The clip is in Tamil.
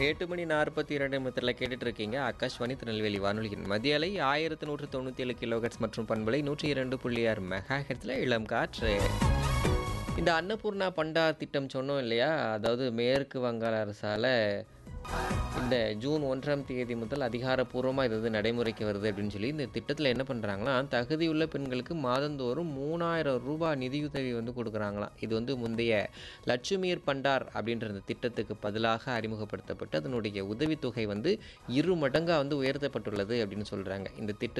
எட்டு மணி நாற்பத்தி இரண்டு நிமிடத்தில் கேட்டுட்டு இருக்கீங்க ஆகாஷ்வாணி திருநெல்வேலி வானொலியின் மதிய அலை ஆயிரத்து நூற்று தொண்ணூற்றி ஏழு கிலோஹெட்ஸ் மற்றும் பண்பலை நூற்றி இரண்டு புள்ளி ஆறு மெகா ஹெட்ஸில் இளம் காற்று இந்த அன்னபூர்ணா பண்டார் திட்டம் சொன்னோம் இல்லையா அதாவது மேற்கு வங்காள அரசால் இந்த ஜூன் ஒன்றாம் தேதி முதல் அதிகாரப்பூர்வமாக இது வந்து நடைமுறைக்கு வருது அப்படின்னு சொல்லி இந்த திட்டத்தில் என்ன பண்ணுறாங்கன்னா தகுதியுள்ள பெண்களுக்கு மாதந்தோறும் மூணாயிரம் ரூபாய் நிதியுதவி வந்து கொடுக்குறாங்களாம் இது வந்து முந்தைய லட்சுமியர் பண்டார் அப்படின்ற இந்த திட்டத்துக்கு பதிலாக அறிமுகப்படுத்தப்பட்டு அதனுடைய உதவித்தொகை வந்து இரு மடங்காக வந்து உயர்த்தப்பட்டுள்ளது அப்படின்னு சொல்கிறாங்க இந்த திட்ட